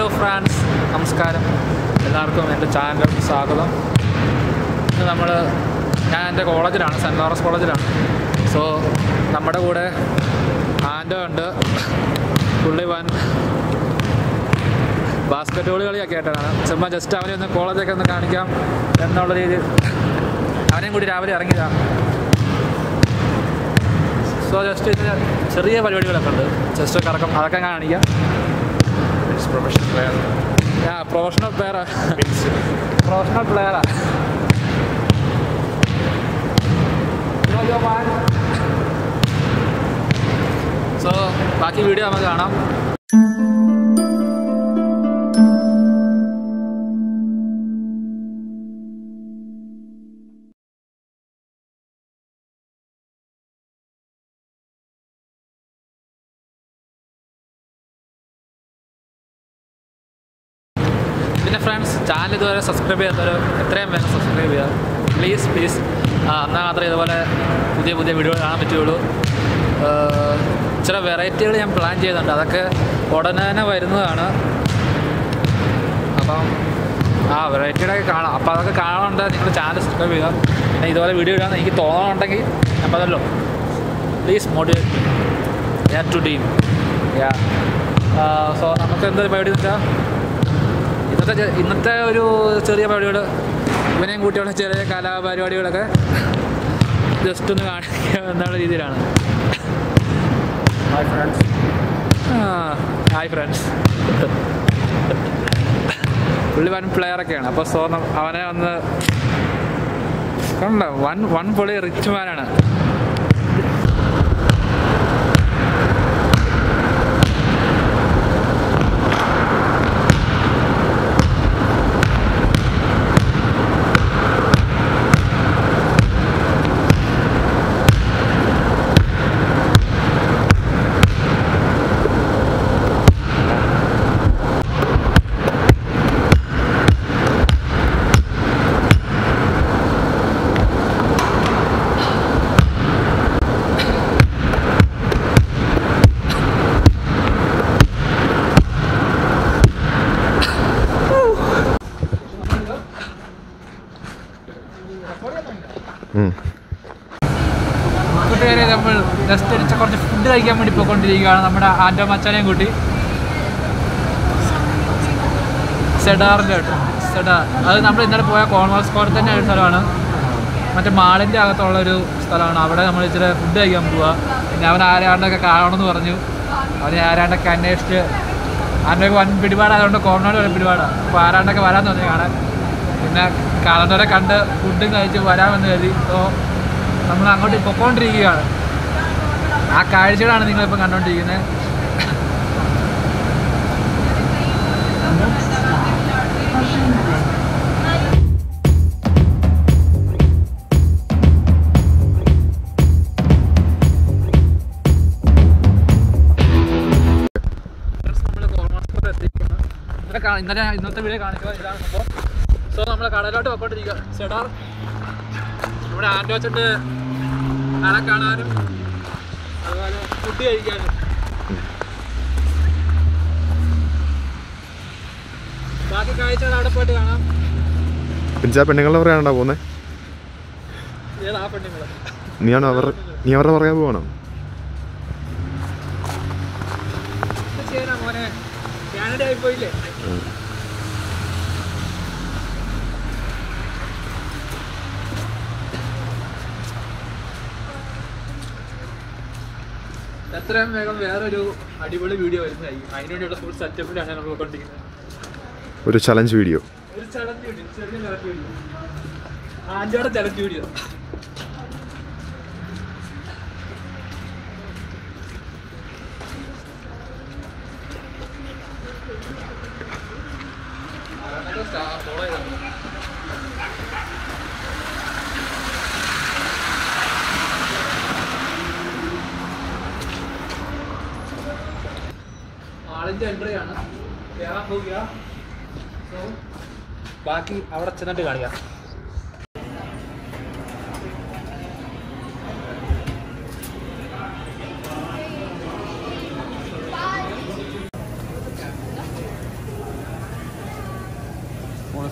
Hello France നമസ്കാരം എല്ലാവർക്കും എൻ്റെ ചാനലിലേക്ക് സ്വാഗതം ഇന്ന് നമ്മൾ ഞാൻ എൻ്റെ കോളേജിലാണ് സെൻറ്റ് ലോറൻസ് കോളേജിലാണ് സോ നമ്മുടെ കൂടെ ആൻഡോ ഉണ്ട് പുള്ളി വൻ ബാസ്ക്കറ്റ് ബോൾ കളിയൊക്കെ ആയിട്ടാണ് ചുമ്മാ ജസ്റ്റ് അവനെ ഒന്ന് കോളേജൊക്കെ ഒന്ന് കാണിക്കാം എന്നുള്ള രീതിയിൽ അവനെയും കൂടി രാവിലെ ഇറങ്ങിയതാണ് സോ ജസ്റ്റ് ഇതിന് ചെറിയ പരിപാടികളൊക്കെ ഉണ്ട് ജസ്റ്റ് കറക്കം അതൊക്കെ കാണിക്കാം It's professional player. Yeah, professional player. Means professional player. Yo, yo, man. So, ബാക്കി വീഡിയോ നമുക്ക് കാണാം പിന്നെ ഫ്രണ്ട്സ് ചാനൽ ഇതുവരെ സബ്സ്ക്രൈബ് ചെയ്യാത്തവർ എത്രയും വേഗം സബ്സ്ക്രൈബ് ചെയ്യുക പ്ലീസ് പ്ലീസ് എന്നാൽ മാത്രമേ ഇതുപോലെ പുതിയ പുതിയ വീഡിയോകൾ കാണാൻ പറ്റുള്ളൂ ആഹ് ചില വെറൈറ്റികൾ ഞാൻ പ്ലാൻ ചെയ്യുന്നുണ്ട് അതൊക്കെ ഉടനെ തന്നെ വരുന്നതാണ് അപ്പം ആ വെറൈറ്റിയുടെ ഒക്കെ കാണാം അപ്പോൾ അതൊക്കെ കാണാനുണ്ട് നിങ്ങൾ ചാനൽ സബ്സ്ക്രൈബ് ചെയ്യുക പിന്നെ ഇതുപോലെ വീഡിയോ ഇടാൻ എനിക്ക് തോന്നണമെന്നുണ്ടെങ്കിൽ ഞാൻ പറഞ്ഞല്ലോ please motivate yeah to team yeah so നമുക്ക് എന്തൊരു പരിപാടി എന്ന് വെച്ചാൽ ഇന്നത്തെ ചെ- ഇന്നത്തെ ഒരു ചെറിയ പരിപാടികൾ ഇവനെയും കൂട്ടിയുള്ള ചെറിയ കലാപരിപാടികളൊക്കെ ജസ്റ്റ് ഒന്ന് കാണിക്കുക എന്നുള്ള രീതിയിലാണ് hi friends. ഹായ് ഫ്രണ്ട്സ് പുള്ളി വൻ പ്ലെയറൊക്കെയാണ് അപ്പോൾ സോ ന- അവനെ വന്ന് കണ്ട വൺ വൺ പുള്ളി റിച്ച് മാനാണ് കൂട്ടുകാരെ നമ്മൾ ജസ്റ്റ് അടിച്ച കുറച്ച് ഫുഡ് കഴിക്കാൻ വേണ്ടി പോയിക്കൊണ്ടിരിക്കുകയാണ് നമ്മുടെ ആൻറ്റോ മച്ചാനെയും കൂട്ടി സെഡാറിൻ്റെ കേട്ടോ സെഡാർ അത് നമ്മൾ ഇന്നലെ പോയ കോൺവാസ് സ്ക്വയർ തന്നെ ഒരു സ്ഥലമാണ് മറ്റേ മാളിൻ്റെ അകത്തുള്ള ഒരു സ്ഥലമാണ് അവിടെ നമ്മൾ ഇച്ചിരി ഫുഡ് കഴിക്കാൻ പോവുക പിന്നെ അവൻ ആരാണ്ടൊക്കെ കാണണമെന്ന് പറഞ്ഞു അവൻ ആരാണ്ടൊക്കെ അന്വേഷിച്ച് അവൻ്റെ വൻ പിടിപാടായതുകൊണ്ട് കോർണോട് വരെ പിടിപാടാണ് അപ്പോൾ ആരാണ്ടൊക്കെ വരാമെന്ന് പറഞ്ഞു കാണാൻ പിന്നെ കാണുന്നവരെ കണ്ട് ഫുഡും കഴിച്ച് വരാമെന്ന് കരുതി സോ നമ്മൾ അങ്ങോട്ട് പൊക്കോണ്ടിരിക്കുകയാണ് ആ കാഴ്ചകളാണ് നിങ്ങളിപ്പോൾ കണ്ടുകൊണ്ടിരിക്കുന്നത് നമ്മള് കോർമസ്കോട്ട് എത്തിയിരിക്കുകയാണ്. ഇന്നലെ കാ- ഇന്നലെ ഇന്നത്തെ വീഡിയോ കാണിക്കുക ഇതാണ് സംഭവം സോ നമ്മൾ കടലോട്ട് പോയിക്കൊണ്ടിരിക്കുക സെഡാർ ഇവിടെ ആൻഡോച്ചിട്ട് കട കാണാനും അതുപോലെ ഫുഡ് കഴിക്കാനും ബാക്കി കാഴ്ചകൾ അവിടെ പോയിട്ട് കാണാം പിഞ്ചാ പെണ്ണുങ്ങളുടെ പറയാനാ പോകുന്നത് ഏതാ പെണ്ണുങ്ങൾ നീയാണോ അവർ നീ അവരുടെ പറയാൻ പോകണം ചെയ്യാനാ മോനെ കാനഡ ആയി പോയില്ലേ എത്രയും വേഗം വേറൊരു അടിപൊളി വീഡിയോ വരുന്നതായിരിക്കും അതിനുവേണ്ടിയുള്ള ഫുൾ സെറ്റപ്പിലാണ് നമ്മൾ കൊണ്ടിരിക്കുന്നത് ഒരു ചലഞ്ച് വീഡിയോ ഒരു ചലഞ്ച് വീഡിയോ ചെറിയ ചലഞ്ച് വീഡിയോ ആൻറ്റോടെ ചലഞ്ച് വീഡിയോ ഫോളോ ചെയ്താൽ ആളിന്റെ എൻട്രി ആണ് കയറാൻ പോവുക സോ ബാക്കി അവിടെ ചെന്നിട്ട് കാണിക്കാം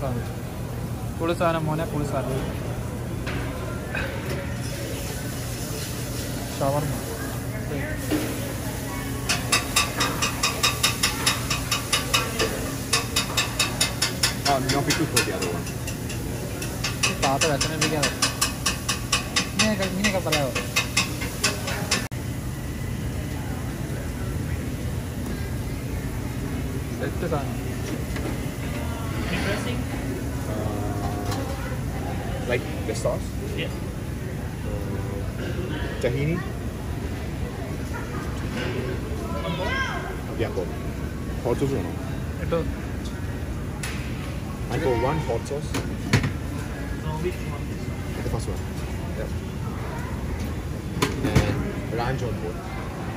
സാധനം പുളി സാധനം മോനെ പുളി സാധനം ഷവർമ ആ ഞാൻ പിക്ക് ഫോർട്ടി അത് വേണം പാത്ത വിഷമിപ്പിക്കാതെ ഇങ്ങനെയൊക്കെ ഇങ്ങനെയൊക്കെ പറയാമോ സെറ്റ് സാധനം like the sauce Yeah. tahini yeah go hot sauce വേണോ കേട്ടോ I go one hot sauce So which one? the first one yeah and ranch on board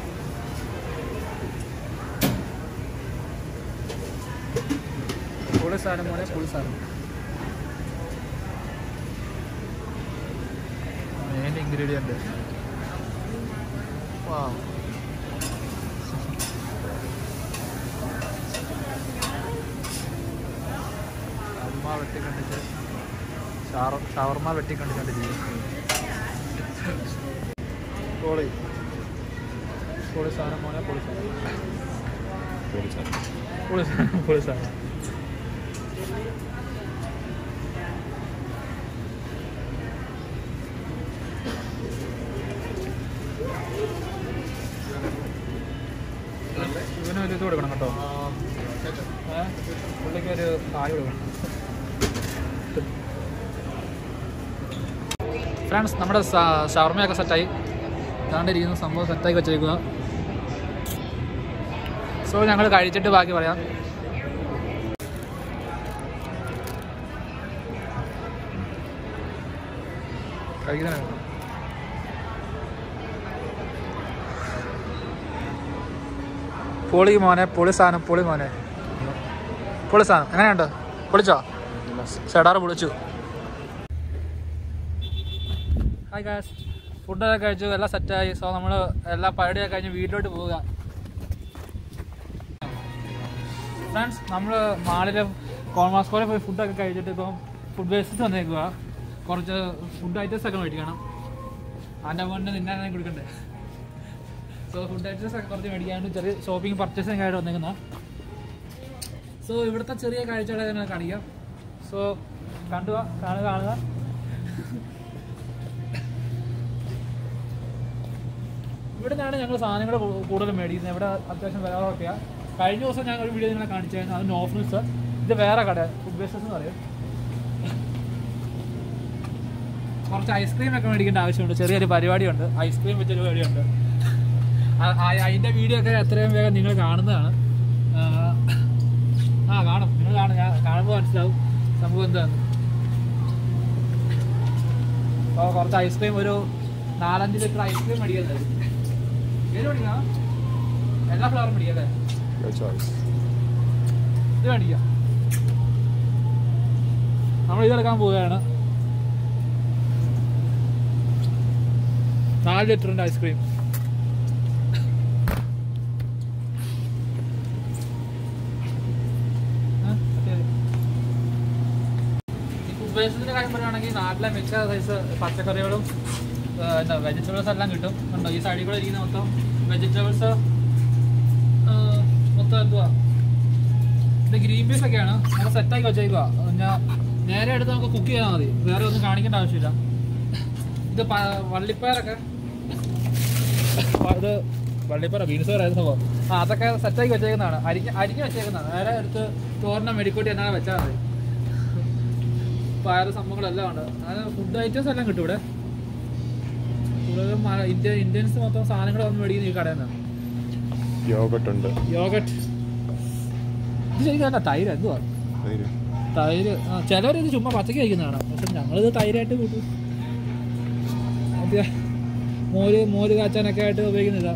പുളി സാധനം മോനെ പുളി സാധനം മെയിൻ ഇൻഗ്രീഡിയൻറ്റ് വാ അമ്മ വെട്ടിക്കണ്ടിച്ച് ഷാർ ഷവർമ വെട്ടിക്കണ്ടിച്ചുണ്ട് ചെയ്യും പൊളി പൊളി സാധനം മോനെ പൊളി സാധനം What is that? പൊളി സാധനം പൊളി സാധനം ഇവന് ഒരു ഇത് കൊടുക്കണം കേട്ടോ ഏ? പുള്ളിക്ക് ഒരു കായ് കൊടുക്കണം ഫ്രണ്ട്സ് നമ്മുടെ ഷവർമയൊക്കെ സെറ്റായി ഇതാണ്ടിരിക്കുന്ന സംഭവം സെറ്റാക്കി വെച്ചേക്കുക സോ ഞങ്ങൾ കഴിച്ചിട്ട് ബാക്കി പറയാം കഴിക്കുന്നുണ്ട് പൊളി മോനെ പൊളി സാധനം പൊളി മോനെ പൊളി സാധനം എങ്ങനെയുണ്ട് പൊളിച്ചോ സെഡാറ് പൊളിച്ചു ഹായ് ഗാസ് ഫുഡൊക്കെ കഴിച്ചു എല്ലാം സെറ്റായി സോ നമ്മൾ എല്ലാ പരിപാടിയൊക്കെ കഴിഞ്ഞ് വീട്ടിലോട്ട് പോവുക ഫ്രണ്ട്സ് നമ്മൾ മാളിൽ കോൺമാസ്കോയിൽ പോയി ഫുഡൊക്കെ കഴിച്ചിട്ട് ഇപ്പം ഫുഡ് വേസ്റ്റ് വന്നേക്കുക കുറച്ച് ഫുഡ് ഐറ്റംസ് ഒക്കെ മേടിക്കണം അതിൻ്റെ മുന്നേ നിന്നെ കൊടുക്കണ്ടേ സോ ഫുഡ് ഐറ്റംസ് ഒക്കെ കുറച്ച് മേടിക്കാണ്ട് ചെറിയ ഷോപ്പിംഗ് പർച്ചേസിംഗ് ആയിട്ട് വന്നേക്കുന്ന സോ ഇവിടുത്തെ ചെറിയ കാഴ്ചകളെ ഞാൻ കാണിക്കാം സോ കണ്ടുക കാണുക കാണുക ഇവിടെ നിന്നാണ് ഞങ്ങൾ സാധനങ്ങൾ കൂടുതൽ മേടിക്കുന്നത് ഇവിടെ അത്യാവശ്യം വിലകളൊക്കെയാണ് കഴിഞ്ഞ ദിവസം ഞാൻ ഒരു വീഡിയോ നിങ്ങളെ കാണിച്ചായിരുന്നു അത് നോഫ്നൽസ് ഇത് വേറെ കട ഫുഡ് ബേസസ് എന്ന് പറയും കുറച്ച് ഐസ്ക്രീം ഒക്കെ മേടിക്കേണ്ട ആവശ്യമുണ്ട് ചെറിയൊരു പരിപാടിയുണ്ട് ഐസ്ക്രീം വെച്ചൊരു പരിപാടിയുണ്ട് ആ- ആ- അതിന്റെ വീഡിയോ ഒക്കെ എത്രയും വേഗം നിങ്ങൾ കാണുന്നതാണ് ആ, ആ കാണും നിങ്ങൾ കാണും ഞാൻ കാണുമ്പോൾ മനസ്സിലാവും സംഭവം എന്താണ് അപ്പോൾ കുറച്ച് ഐസ്ക്രീം ഒരു നാലഞ്ച് ലിറ്റർ ഐസ്ക്രീം മേടിക്കുന്നത് ഏത് മേടിക്കണം എല്ലാ ഫ്ലവറും മേടിക്കല്ലേ Your choice. ഇത് മേടിക്കാം നമ്മൾ ഇതെടുക്കാൻ പോവുകയാണ് നാല് ലിറ്ററിൻ്റെ ഐസ്ക്രീം ഉപയോഗത്തിന്റെ കാര്യം പറയുകയാണെങ്കിൽ നാട്ടിലെ മിക്ക സൈസ് പച്ചക്കറികളും ആ, എന്താ വെജിറ്റബിൾസ് എല്ലാം കിട്ടും ഉണ്ടോ ഈ സൈഡിൽ കൂടെ ഇരിക്കുന്ന മൊത്തം വെജിറ്റബിൾസ് മൊത്തം എന്തുവാ ഇത് ഗ്രീൻ പീസ് ഒക്കെയാണ് നമ്മൾ സെറ്റാക്കി വെച്ചേക്കുക ഞാൻ നേരെ എടുത്ത് നമുക്ക് കുക്ക് ചെയ്താൽ മതി വേറെ ഒന്നും കാണിക്കേണ്ട ആവശ്യമില്ല ഇത് പ- വള്ളിപ്പയറൊക്കെ ഇത് വള്ളിപ്പയറ ബീൻസ് പറയുന്ന സംഭവം ആ അതൊക്കെ സെറ്റാക്കി വെച്ചേക്കുന്നതാണ് അരിഞ്ഞ് അരിഞ്ഞ് വെച്ചേക്കുന്നതാണ് നേരെ എടുത്ത് തോരന മെടിക്കൂട്ടി എന്നാ വെച്ചാൽ മതി പയറ് സംഭവങ്ങളെല്ലാം ഉണ്ട് അത് ഫുഡ് ഐറ്റംസ് എല്ലാം കിട്ടും ഇവിടെ കൂടുതലും മല- ഇന്ത്യ ഇന്ത്യൻസ് മൊത്തം സാധനങ്ങൾ വന്ന് മേടിക്കുന്ന ഈ കടയിൽ നിന്നാണ് യോഗട്ട് ഉണ്ട് യോഗട്ട് ഇത് ശരിക്കും എന്താ തൈര് എന്തുവാ അതിന് തൈര് ആ ചിലവർ ഇത് ചുമ്മാ പച്ചക്ക് കഴിക്കുന്നതാണ് പക്ഷെ ഞങ്ങളിത് തൈരായിട്ട് കൂട്ടും അത്യാ മോര് മോര് കാച്ചാനൊക്കെ ആയിട്ട് ഉപയോഗിക്കുന്നില്ല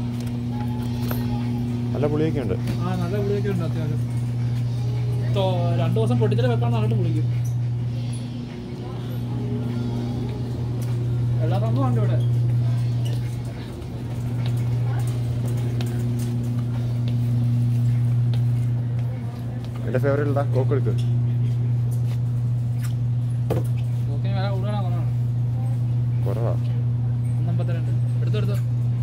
നല്ല പുളിയൊക്കെ ഉണ്ട് ആ നല്ല പുളിയൊക്കെ ഉണ്ട് അത്യാവശ്യം തോ രണ്ടു ദിവസം പൊട്ടിച്ചിട്ട് വെക്കാൻ നന്നിട്ട് പുളിക്കും എല്ലാ സംഭവം ഉണ്ട് ഇവിടെ എൻ്റെ ഫേവറേറ്റ് എന്താ കോക്ക് എടുക്ക് എടുത്തെടുത്ത്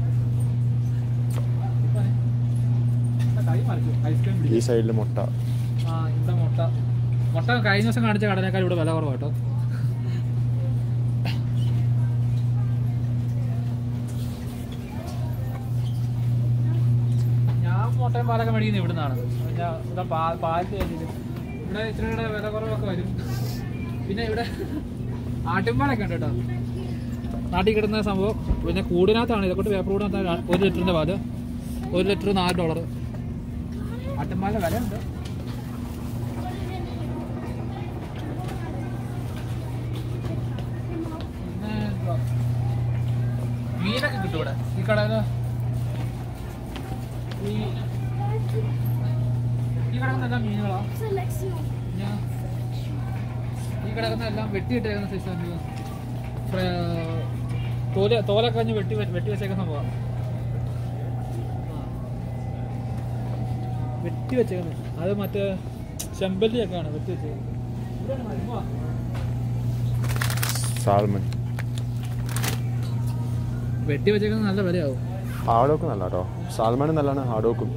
കൈ മറിച്ചു ഐസ്ക്രീം ഈ പിടിക്കും സൈഡിൽ മുട്ട ആ ഇവിടെ മുട്ട മുട്ട കഴിഞ്ഞ ദിവസം കാണിച്ച കടനേക്കാൾ ഇവിടെ വില കുറവ് കേട്ടോ ഞാൻ മുട്ടയും പാലൊക്കെ മേടിക്കുന്നത് ഇവിടെ നിന്നാണ് ഇവിടെ പാ- പാലിന് വേണ്ടിയിട്ട് ഇവിടെ ഇച്ചിരി കൂടെ വില കുറവൊക്കെ വരും പിന്നെ ഇവിടെ ആട്ടിൻപാലൊക്കെ ഉണ്ട് കേട്ടോ നാട്ടിൽ കിട്ടുന്ന സംഭവം പിന്നെ കൂടിനകത്താണ് ഇതൊക്കെ പേപ്പർ കൂടിനകത്താണ് ഒരു ലിറ്ററിൻ്റെ പാല് ഒരു ലിറ്റർ നാല് ഡോളർ ആട്ടിൻപാലിൻ്റെ വില ഉണ്ട് പിന്നെ എന്തുവാ? മീനൊക്കെ കിട്ടും ഇവിടെ ഈ കടയിൽ ഈ ഈ കിടക്കുന്ന എല്ലാം മീനുകളാ Sélection. പിന്നെ ഈ കിടക്കുന്ന എല്ലാം വെട്ടിയിട്ടേക്കുന്ന സൈസ് തോല തോലൊക്കെ കഴിഞ്ഞ് വെട്ടി വെ- വെട്ടി വെച്ചേക്കുന്ന സംഭവം വെട്ടി വെച്ചേക്കുന്നത് അത് മറ്റേ ചെമ്പല്ലിയൊക്കെയാണ് വെട്ടി വെച്ചേക്കുന്നത് ഇവിടെയാണ് മരുമ. സാൽമൺ വെട്ടി വെച്ചേക്കുന്നത് നല്ല വിലയാവും ഹാർഡോക്ക് നല്ല കേട്ടോ സാൽമൺ നല്ലതാണ് ഹാർഡോക്കും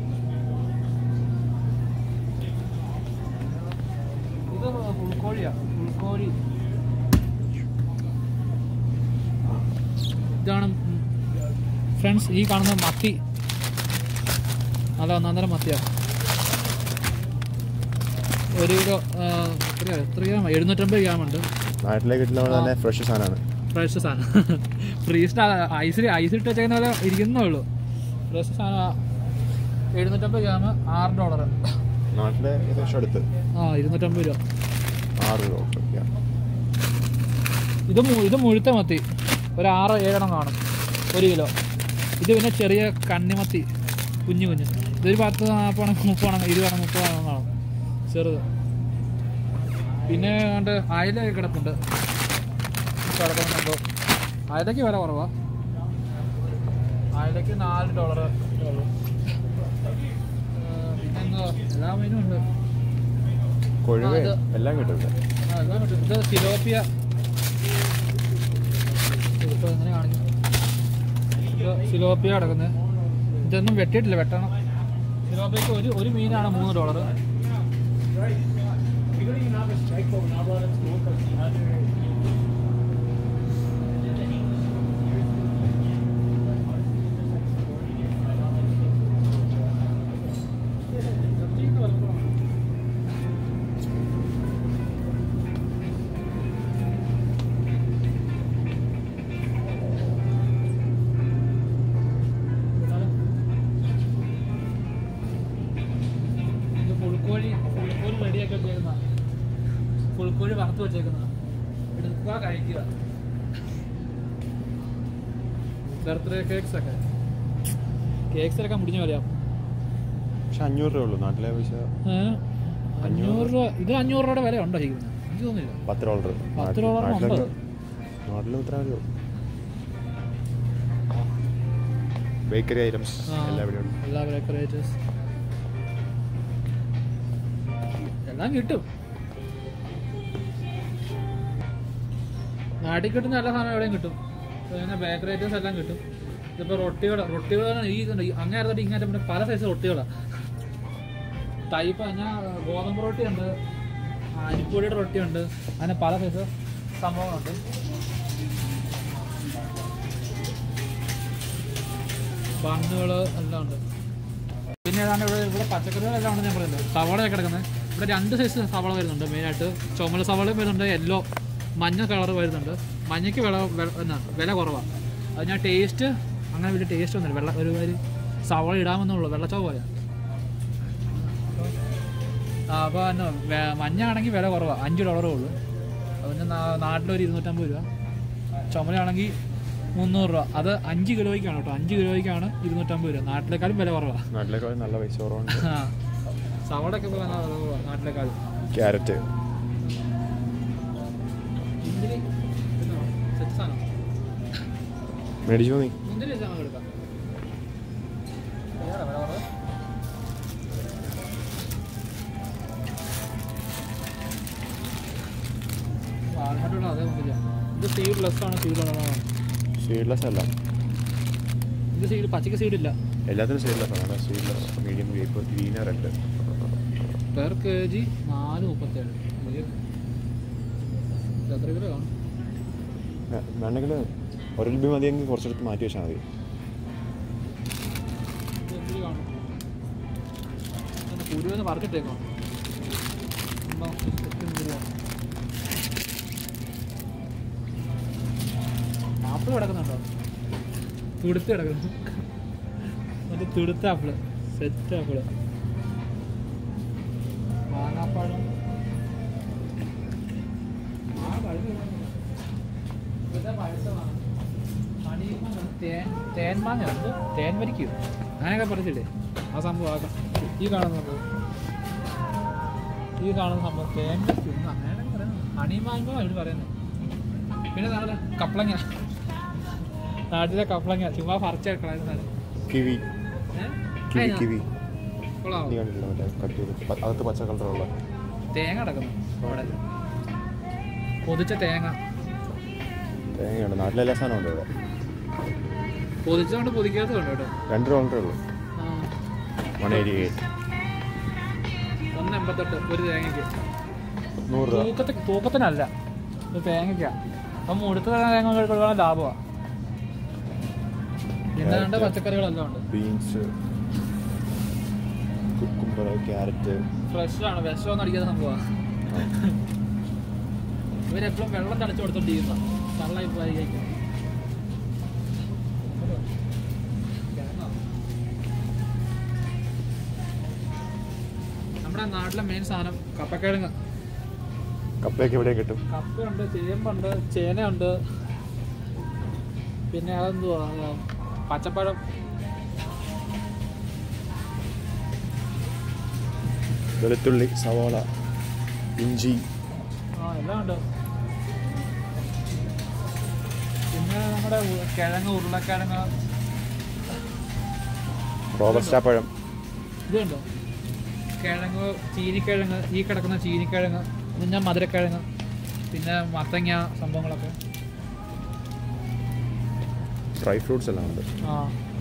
ഇത് ഉൾക്കോഴിയാ ഉൾക്കോഴി ഇതാണ് ഫ്രണ്ട്സ് ഈ കാണുന്ന മത്തി നല്ല ഒന്നാന്തരം മത്തിയാണ് ഒരു കിലോ ആ, എത്രയാ എത്ര ഗ്രാം എഴുന്നൂറ്റമ്പത് ഗ്രാം ഉണ്ട് നാട്ടിലേക്ക് കിട്ടുന്ന പോലെ തന്നെ ഫ്രഷ് സാധനമാണ് ഫ്രഷ് സാധനം ഫ്രീസ്റ്റ് ഐസിൽ ഐസ് ഇട്ട് വെച്ചേക്കുന്ന പോലെ ഇരിക്കുന്നേ ഉള്ളൂ ഫ്രഷ് സാധനം എഴുന്നൂറ്റമ്പത് ഗ്രാം ആറ് ഡോളർ നാട്ടിലെ ഏകദേശം അടുത്ത് ആ ഇരുന്നൂറ്റമ്പത് രൂപ ആറ് രൂപ ഓക്കെ ഇത് മു- ഇത് മുഴുത്ത മത്തി ഒരു ആറ് ഏഴെണ്ണം കാണും ഒരു കിലോ ഇത് പിന്നെ ചെറിയ കണ്ണിമത്തി കുഞ്ഞു കുഞ്ഞ് ഇതൊരു പത്ത് നാൽപ്പണം മുപ്പതാണ് ഇരുപതാണ് മുപ്പതാണ് കാണും ചെറുത് പിന്നെ കണ്ട് അയലൊക്കെ കിടപ്പുണ്ട് കിടക്കുന്നുണ്ടോ അയലയ്ക്ക് വില കുറവാ അയലയ്ക്ക് നാല് ഡോളർ ഉള്ളൂ പിന്നെ എന്താ എല്ലാ മീനും ഉണ്ട് കൊഴുവ ആ, ഇത്. എല്ലാം കിട്ടും ഇവിടെ. ആ, ഇതാ മറ്റേ- ഇത് സിലോപ്പിയ ഇതിപ്പോ എങ്ങനെ കാണിക്കും ഇത് സിലോപ്പിയ കിടക്കുന്നത് ഇതൊന്നും വെട്ടിയിട്ടില്ല വെട്ടണം സിലോപ്പിയക്ക് ഒരു ഒരു മീനാണ് മൂന്ന് dollar We don't even have a strike but we're not allowed to go because we had to. ഇത് പുൽക്കോഴി പുൽക്കോഴി റെഡിയാക്കി വെച്ചേക്കുന്ന പുൽക്കോഴി വറുത്ത് വെച്ചേക്കുന്ന എടുക്കുക കഴിക്കുക ബർത്ത്ഡേ കേക്ക്സ് ഒക്കെ കേക്ക്സിലൊക്കെ മുടിഞ്ഞ വിലയാ പക്ഷെ അഞ്ഞൂറ് രൂപ ഉള്ളൂ നാട്ടിലെ പൈസ ഏഹ്? അഞ്ഞൂറ് രൂപ ഇത് അഞ്ഞൂറ് രൂപയുടെ വില ഉണ്ടോ ശരിക്കും എനിക്ക് തോന്നുന്നില്ല പത്ത് ഡോളർ പത്ത് ഡോളറിന് ഒമ്പത്. നാട്ടിലും ഇത്ര രൂപ ബേക്കറി ഐറ്റംസ് ആ, എല്ലാം ഇവിടെ ഉണ്ട് എല്ലാ ബേക്കറേറ്റേഴ്സ് എല്ലാം കിട്ടും നാട്ടിൽ കിട്ടുന്ന എല്ലാ സാധനം എവിടെയും കിട്ടും പിന്നെ ബേക്കറി ഐറ്റംസ് എല്ലാം കിട്ടും ഇതിപ്പോൾ റൊട്ടികൾ റൊട്ടികളാണ് ഈ ഇതുണ്ട് ഈ അങ്ങേ തൊട്ട് ഇങ്ങേ പിന്നെ പല സൈസ് റൊട്ടികളാണ് ടൈപ്പ് പറഞ്ഞാൽ ഗോതമ്പ് റൊട്ടി ഉണ്ട് അരിപ്പൊടിയുടെ റൊട്ടി ഉണ്ട് അങ്ങനെ പല സൈസ് സംഭവങ്ങളുണ്ട് ബണ്ണുകൾ എല്ലാം ഉണ്ട് പിന്നെ ഏതാണ്ട് ഇവിടെ ഇവിടെ പച്ചക്കറികളെല്ലാം ഉണ്ട് ഞാൻ പറയുന്നത് സവാളയൊക്കെ കിടക്കുന്നത് ഇവിടെ രണ്ട് സൈസ് സവാള വരുന്നുണ്ട് മെയിനായിട്ട് ചുമല സവാളയും വരുന്നുണ്ട് യെല്ലോ മഞ്ഞ കളർ വരുന്നുണ്ട് മഞ്ഞയ്ക്ക് വില വില- എന്നാ വില കുറവാണ് അത് ഞാൻ ടേസ്റ്റ് അങ്ങനെ വലിയ ടേസ്റ്റ് ഒന്നുമില്ല വെള്ള ഒരു ഒരു സവാള ഇടാമെന്നുള്ളൂ വെള്ളച്ചോവ പോലെ ആ അപ്പോൾ എന്നാ വെ- മഞ്ഞ ആണെങ്കിൽ വില കുറവാണ് അഞ്ച് ഡോളറേ ഉള്ളൂ അതിന് നാ- നാട്ടിലൊരു ഇരുന്നൂറ്റമ്പത് രൂപ ചുമലയാണെങ്കിൽ മുന്നൂറ് രൂപ അത് അഞ്ച് കിലോയ്ക്കാണ് കേട്ടോ അഞ്ച് കിലോയ്ക്കാണ് ഇരുന്നൂറ്റമ്പത് രൂപ നാട്ടിലേക്കാളും വില കുറവാണ് നാട്ടിലേക്കാൾ നല്ല പൈസ കുറവുണ്ട് ആ. സവാളയൊക്കെ ഇപ്പോൾ നല്ല വില കുറവാണ് നാട്ടിലേക്കാളും ക്യാരറ്റ് മുന്തിരി സെറ്റ് സാധനം മേടിച്ചു നീ മുന്തിരി സാധനം എടുക്കാം ഏതാ വില കുറവ്? വാൾനട്ടുള്ള അതേ മുന്തിരിയാ ഇത് സീഡ് ലെസ് ആണ് സീഡ് ഉള്ളതാണ് സീഡ്ലെസ് അല്ല ഇത് സീഡ് പച്ചക്ക് സീഡില്ല എല്ലാത്തിനും സൈഡില്ല സാധാരണ സൈഡില്ല medium grape greener red per K G നാല് മുപ്പത്തേഴ് വലിയ ഇത് എത്ര കിലോ കാണും വേണമെങ്കിൽ ഒരു ലിബി മതിയെങ്കിൽ കുറച്ചെടുത്ത് മാറ്റി വെച്ചാൽ മതി ഇത് എന്തിന് കാണും കുരുവെന്ന് പറഞ്ഞിട്ടേക്കോ ആപ്പിൾ കിടക്കുന്നുണ്ടോ തുടുത്ത് കിടക്കുന്നു മറ്റേ തുടുത്ത ആപ്പിള് സെറ്റ് ആപ്പിള് മാങ്ങാപ്പഴം ആ പഴം ഇതൊക്കെ പഴുത്തതാണ് മണിമാങ്ങ തേൻ തേൻ മാങ്ങ ഉണ്ട് തേൻ വരിക്കും അങ്ങനെയൊക്കെ പറഞ്ഞില്ലേ ആ സംഭവം ആക്കാം ഈ കാണുന്ന സംഭവം ഈ കാണുന്ന സംഭവം തേൻ വരിക്കും അങ്ങനെയൊക്കെ പറയുന്നത് ഹണിമാങ്ങോ അവർ പറയുന്നത് പിന്നെ നാളെ കപ്പളങ്ങ നാട്ടിലെ കപ്പളങ്ങ ചുമ്മാ പറിച്ചെടുക്കണം സാധനം കിവി ഏ? കിവി അതിനാ? കിവി കൊള്ളാവോ? നീ കണ്ടില്ല മറ്റേ കട്ട് ചെയ്ത് പ- അകത്ത് പച്ച കളറുള്ള തേങ്ങ കിടക്കുന്നു അവിടെ പൊതിച്ച തേങ്ങ തേങ്ങയുണ്ട് നാട്ടിലെല്ലാ സാധനവും ഉണ്ട് ഇവിടെ പൊതിച്ചോണ്ട് പൊതിക്കാത്തതുണ്ട് കേട്ടോ രണ്ട് ഡോളറേ ഉള്ളൂ ആ വൺ എയ്റ്റി എയ്റ്റ് ഒന്ന് എൺപത്തെട്ട് ഒരു തേങ്ങയ്ക്ക് നൂറ് രൂപ തൂക്കത്ത് തൂക്കത്തിനല്ല ഇത് തേങ്ങയ്ക്കാ അപ്പം മുഴുത്ത തേങ്ങ കഴിക്കുന്ന ലാഭമാണ് പിന്നെ രണ്ട് Carrot. പച്ചക്കറികളെല്ലാം ഉണ്ട് ബീൻസ് കുക്കുംബർ ക്യാരറ്റ് ഫ്രഷ് ആണ് വിഷമൊന്നും അടിക്കാത്ത സംഭവമാണ് ഇവരെപ്പോഴും വെള്ളം തളിച്ചു കൊടുത്തോണ്ടിരിക്കുന്ന തള്ളായി പോയി കഴിക്കും നമ്മുടെ നാട്ടിലെ മെയിൻ സാധനം കപ്പക്കിഴങ്ങ് കപ്പയൊക്കെ എവിടെ കിട്ടും കപ്പയുണ്ട് ചേമ്പുണ്ട് ചേനയുണ്ട് പിന്നെ അതെന്തുവാ ആ, പച്ചപ്പഴം വെളുത്തുള്ളി സവാള ഇഞ്ചി ആ എല്ലാം ഉണ്ട് പിന്നെ നമ്മുടെ ഉ- കിഴങ്ങ് ഉരുളക്കിഴങ്ങ് റോബസ്റ്റ പഴം ഇതുണ്ടോ കിഴങ്ങ് ചീനിക്കിഴങ്ങ് ഈ കിടക്കുന്ന ചീനിക്കിഴങ്ങ് പിന്നെ മധുരക്കിഴങ്ങ് പിന്നെ മത്തങ്ങ സംഭവങ്ങളൊക്കെ ഡ്രൈ ഫ്രൂട്ട്സ് എല്ലാം ഉണ്ട് ആ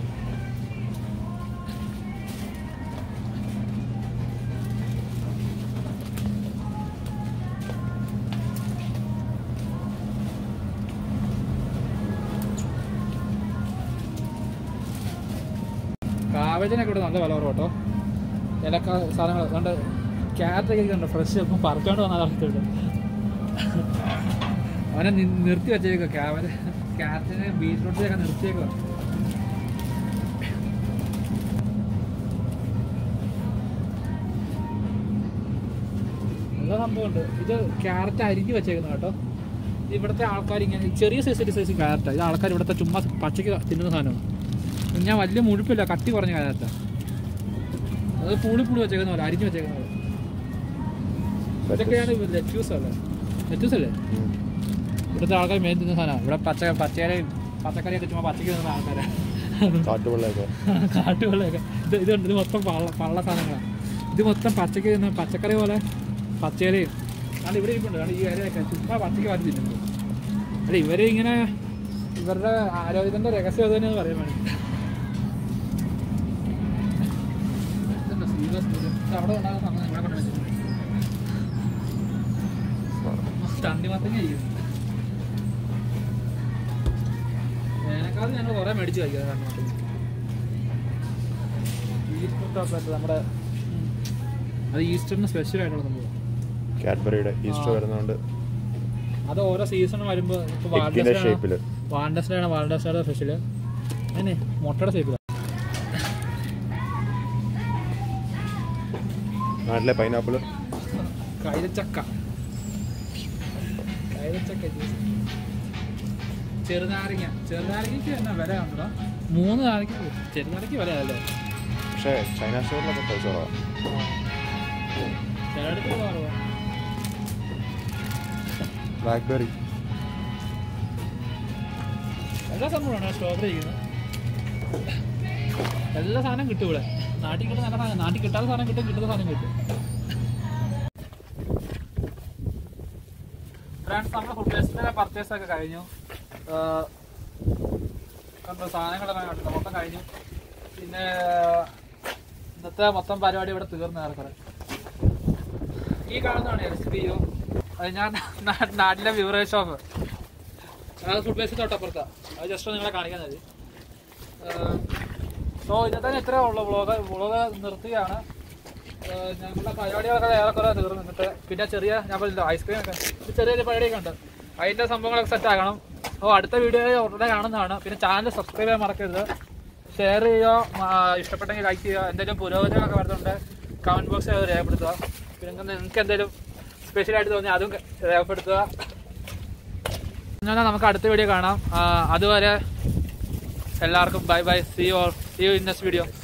കാവേജിനൊക്കെ ഇവിടെ നല്ല വില കുറവ് കേട്ടോ ഇലക്ക സാധനങ്ങൾ അതുകൊണ്ട് ക്യാരറ്റൊക്കെ ഉണ്ട് ഫ്രഷ് ഇപ്പം പറിച്ചോണ്ട് വന്ന അവസ്ഥയുണ്ട് അവനെ നി- നിർത്തി വെച്ചേക്കോ ക്യാബേജ് ക്യാരറ്റിന് ബീറ്റ്റൂട്ടിനൊക്കെ നിർത്തിയേക്കോ നല്ല സംഭവമുണ്ട് ഇത് ക്യാരറ്റ് അരിഞ്ഞ് വെച്ചേക്കുന്ന കേട്ടോ ഇത് ഇവിടുത്തെ ആൾക്കാർ ഇങ്ങനെ ചെറിയ സൈസ് സൈസ് ക്യാരറ്റ് ഇത് ആൾക്കാർ ഇവിടുത്തെ ചുമ്മാ പച്ചയ്ക്ക് തിന്നുന്ന സാധനമാണ് ഞാൻ വലിയ മുഴുപ്പില്ല കട്ടി കുറഞ്ഞ ക്യാരറ്റ് അത് പൂളി പൂളി വെച്ചേക്കുന്ന പോലെ അരിഞ്ഞ് വെച്ചേക്കുന്ന പോലെ ഇതൊക്കെയാണ് ലെറ്റ്യൂസ് അല്ലേ ലെറ്റ്യൂസ് അല്ലേ ഉം. ഇവിടുത്തെ ആൾക്കാർ മെയിൻ തിന്നുന്ന സാധനമാണ് ഇവിടെ പച്ച പച്ചക്കറി പച്ചക്കറിയൊക്കെ ചുമ്മാ പച്ചയ്ക്ക് തിന്നുന്ന ആൾക്കാരാണ് കാട്ടുവെള്ളമൊക്കെ കാട്ടുകൊള്ളയൊക്കെ ഇത് ഇതുണ്ട് ഇത് മൊത്തം പള്ള പള്ള സാധനങ്ങളാണ് ഇത് മൊത്തം പച്ചക്ക് തിന്ന പച്ചക്കറി പോലെ പച്ചയിലയും കാരണം ഇവിടെ ഇരിപ്പുണ്ട് കാരണം ഈ ഇലയൊക്കെ ചുമ്മാ പച്ചക്ക് മാറ്റി തിന്നുന്നു അല്ല ഇവര് ഇങ്ങനെ ഇവരുടെ ആരോഗ്യത്തിന്റെ രഹസ്യം അത് തന്നെയാണ് പറയാൻ വേണ്ടി ഇതുണ്ടോ, serious ഇത് അവിടെ ഉണ്ടാകുന്ന സംഭവം ഇവിടെ കൊണ്ട് വെച്ചിട്ടുണ്ട്. തണ്ണിമത്തങ്ങ ഇരിക്കുന്നു. വേനൽക്കാലത്ത് ഞങ്ങൾ കുറേ മേടിച്ച് കഴിക്കുന്നത് തണ്ണിമത്തങ്ങ ഈസ്റ്റർ ചോക്ലേറ്റ് നമ്മുടെ ഉം, അത് ഈസ്റ്ററിന് സ്പെഷ്യൽ ആയിട്ടുള്ള സംഭവം കാഡ്ബറിയുടെ ഈസ്റ്റർ ആ. വരുന്നതുകൊണ്ട് അത് ഓരോ സീസൺ വരുമ്പോൾ ഇപ്പോൾ എക്കിന്റെ ഷേപ്പിൽ വാൾഡസ് ആണ് വാൾഡസ് ആണ് സ്പെഷ്യൽ അങ്ങനെ മുട്ടയുടെ ഷേപ്പിലാണ് നാട്ടിലെ പൈനാപ്പിൾ കൈതച്ചക്ക കൈതച്ചക്ക ജ്യൂസ് ചെറുനാരങ്ങ ചെറുനാരങ്ങയ്ക്ക് എന്നാ വില ഉണ്ടോ മൂന്ന് നാരങ്ങ ചെറുനാരങ്ങയ്ക്ക് വില അല്ലേ പക്ഷേ ചൈന സ്റ്റോറിലൊക്കെ പൈസ കുറവാണ് ചിലയിടത്ത് കുറവാ ബ്ലാക്ക്ബെറി എല്ലാ സംഭവമാണ് സ്ട്രോബെറി ഇരിക്കുന്നത് എല്ലാ സാധനം കിട്ടും ഇവിടെ നാട്ടിൽ കിട്ടുന്ന നല്ല സാധനം നാട്ടിൽ കിട്ടാത്ത സാധനം കിട്ടും കിട്ടുന്ന സാധനം കിട്ടും ഫ്രണ്ട്സ് നമ്മുടെ ഫുഡ് ഫെസ്റ്റിലെ പർച്ചേസ് ഒക്കെ കഴിഞ്ഞു കണ്ടോ സാധനങ്ങളെല്ലാം കണ്ടോ മൊത്തം കഴിഞ്ഞു പിന്നെ ഇന്നത്തെ മൊത്തം പരിപാടി ഇവിടെ തീർന്നു ഏറെക്കുറെ ഈ കാണുന്നതാണ് എസ് പി യു അത് ഞാൻ നാ- നാട്ടിലെ ബിവറേജ് ഷോപ്പ് അത് ഫുഡ് ബേസ് തൊട്ടപ്പുറത്താ അത് ജസ്റ്റ് ഒന്ന് നിങ്ങളെ കാണിക്കാൻ മതി സോ ഇന്നത്തെ ഇത്രേ ഉള്ളൂ വ്ളോഗ് വ്ളോഗ് നിർത്തുകയാണ് ഏഹ് ഞങ്ങളുടെ പരിപാടികളൊക്കെ ഏറെക്കുറെ തീർന്നു നിന്നിട്ട് പിന്നെ ചെറിയ ഞാൻ പറഞ്ഞില്ല ഐസ്ക്രീം ഒക്കെ ഒരു ചെറിയൊരു പരിപാടിയൊക്കെ ഉണ്ട് അതിൻ്റെ സംഭവങ്ങളൊക്കെ സെറ്റ് ആക്കണം അപ്പോൾ അടുത്ത വീഡിയോ ഉടനെ കാണുന്നതാണ് പിന്നെ ചാനൽ സബ്സ്ക്രൈബ് ചെയ്യാൻ മറക്കരുത് ഷെയർ ചെയ്യുക ആ, ഇഷ്ടപ്പെട്ടെങ്കിൽ ലൈക്ക് ചെയ്യുക എന്തെങ്കിലും പുരോഗതികളൊക്കെ വരുന്നുണ്ട് കമൻറ്റ് ബോക്സിൽ രേഖപ്പെടുത്തുക പിന്നെ നിങ്ങൾക്ക് എന്തെങ്കിലും സ്പെഷ്യലായിട്ട് തോന്നി അതും രേഖപ്പെടുത്തുക എന്നാൽ നമുക്ക് അടുത്ത വീഡിയോ കാണാം ആ, അതുവരെ എല്ലാവർക്കും bye bye see you see you in next video